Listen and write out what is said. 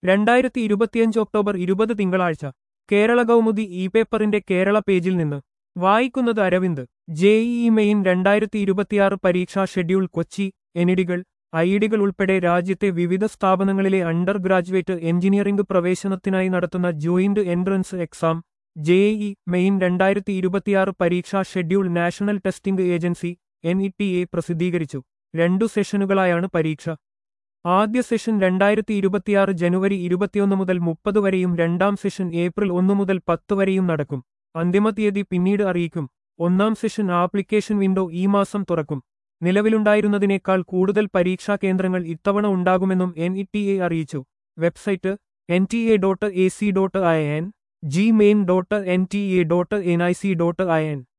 രണ്ടായിരത്തി ഇരുപത്തിയഞ്ച് ഒക്ടോബർ ഇരുപത് തിങ്കളാഴ്ച കേരള കൗമുദി ഇ പേപ്പറിന്റെ കേരള പേജിൽ നിന്ന് വായിക്കുന്നത് അരവിന്ദ് ജെഇഇ മെയിൻ രണ്ടായിരത്തി ഇരുപത്തിയാറ് പരീക്ഷാ ഷെഡ്യൂൾ കൊച്ചി എനിഡികൾ ഐഡികൾ ഉൾപ്പെടെ രാജ്യത്തെ വിവിധ സ്ഥാപനങ്ങളിലെ അണ്ടർ ഗ്രാജുവേറ്റ് എഞ്ചിനീയറിംഗ് പ്രവേശനത്തിനായി നടത്തുന്ന joint entrance exam JEE main രണ്ടായിരത്തി ഇരുപത്തിയാറ് പരീക്ഷാ schedule national testing agency N T A എ പ്രസിദ്ധീകരിച്ചു രണ്ടു സെഷനുകളായാണ് പരീക്ഷ ആദ്യ സെഷൻ രണ്ടായിരത്തി ഇരുപത്തിയാറ് ജനുവരി ഇരുപത്തിയൊന്ന് മുതൽ മുപ്പത് വരെയും രണ്ടാം സെഷൻ ഏപ്രിൽ ഒന്ന് മുതൽ പത്ത് വരെയും നടക്കും അന്തിമ തീയതി പിന്നീട് അറിയിക്കും ഒന്നാം സെഷൻ ആപ്ലിക്കേഷൻ വിൻഡോ ഈ മാസം തുറക്കും നിലവിലുണ്ടായിരുന്നതിനേക്കാൾ കൂടുതൽ പരീക്ഷാ കേന്ദ്രങ്ങൾ ഇത്തവണ ഉണ്ടാകുമെന്നും എൻ ഇ ടി എ അറിയിച്ചു website N T A dot A C dot I N G main dot N T A dot N I C dot I N